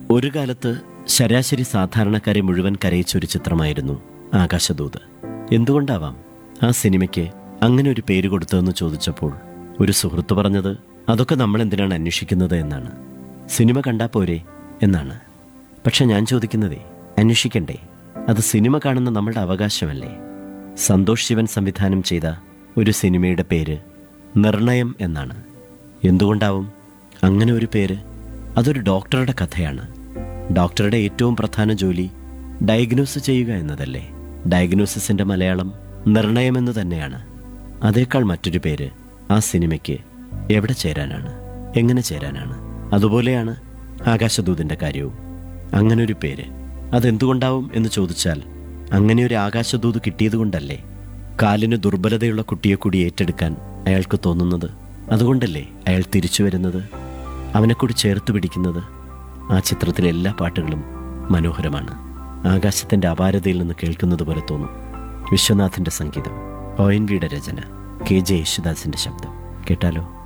ഒരു കാലത്ത് ശരാശരി സാധാരണക്കാരെ മുഴുവൻ കരയിച്ച ഒരു ചിത്രമായിരുന്നു ആകാശദൂത് എന്തുകൊണ്ടാവാം ആ സിനിമയ്ക്ക് അങ്ങനെ ഒരു പേര് കൊടുത്തതെന്ന് ചോദിച്ചപ്പോൾ ഒരു സുഹൃത്ത് പറഞ്ഞത് അതൊക്കെ നമ്മൾ എന്തിനാണ് അന്വേഷിക്കുന്നത് എന്നാണ് സിനിമ കണ്ടാ പോരെ എന്നാണ് പക്ഷെ ഞാൻ ചോദിക്കുന്നതേ അന്വേഷിക്കണ്ടേ അത് സിനിമ കാണുന്ന നമ്മളുടെ അവകാശമല്ലേ സന്തോഷ് ശിവൻ സംവിധാനം ചെയ്ത ഒരു സിനിമയുടെ പേര് നിർണയം എന്നാണ് എന്തുകൊണ്ടാവും അങ്ങനെ ഒരു പേര് അതൊരു ഡോക്ടറുടെ കഥയാണ് ഡോക്ടറുടെ ഏറ്റവും പ്രധാന ജോലി ഡയഗ്നോസ് ചെയ്യുക എന്നതല്ലേ ഡയഗ്നോസിസിന്റെ മലയാളം നിർണയമെന്ന് തന്നെയാണ് അതേക്കാൾ മറ്റൊരു പേര് ആ സിനിമയ്ക്ക് എവിടെ ചേരാനാണ് എങ്ങനെ ചേരാനാണ് അതുപോലെയാണ് ആകാശദൂതിൻ്റെ കാര്യവും അങ്ങനൊരു പേര് അതെന്തുകൊണ്ടാവും എന്ന് ചോദിച്ചാൽ അങ്ങനെ ഒരു ആകാശദൂത് കിട്ടിയതുകൊണ്ടല്ലേ കാലിന് ദുർബലതയുള്ള കുട്ടിയെ കൂടി ഏറ്റെടുക്കാൻ അയാൾക്ക് തോന്നുന്നത് അതുകൊണ്ടല്ലേ അയാൾ തിരിച്ചു വരുന്നത് അവനെ കൂടി ചേർത്ത് പിടിക്കുന്നത് ആ ചിത്രത്തിലെ എല്ലാ പാട്ടുകളും മനോഹരമാണ് ആകാശത്തിൻ്റെ അപാരതയിൽ നിന്ന് കേൾക്കുന്നത് പോലെ തോന്നും വിശ്വനാഥിൻ്റെ സംഗീതം ഒ എൻ വിയുടെ രചന കെ ജെ യേശുദാസിൻ്റെ ശബ്ദം കേട്ടാലോ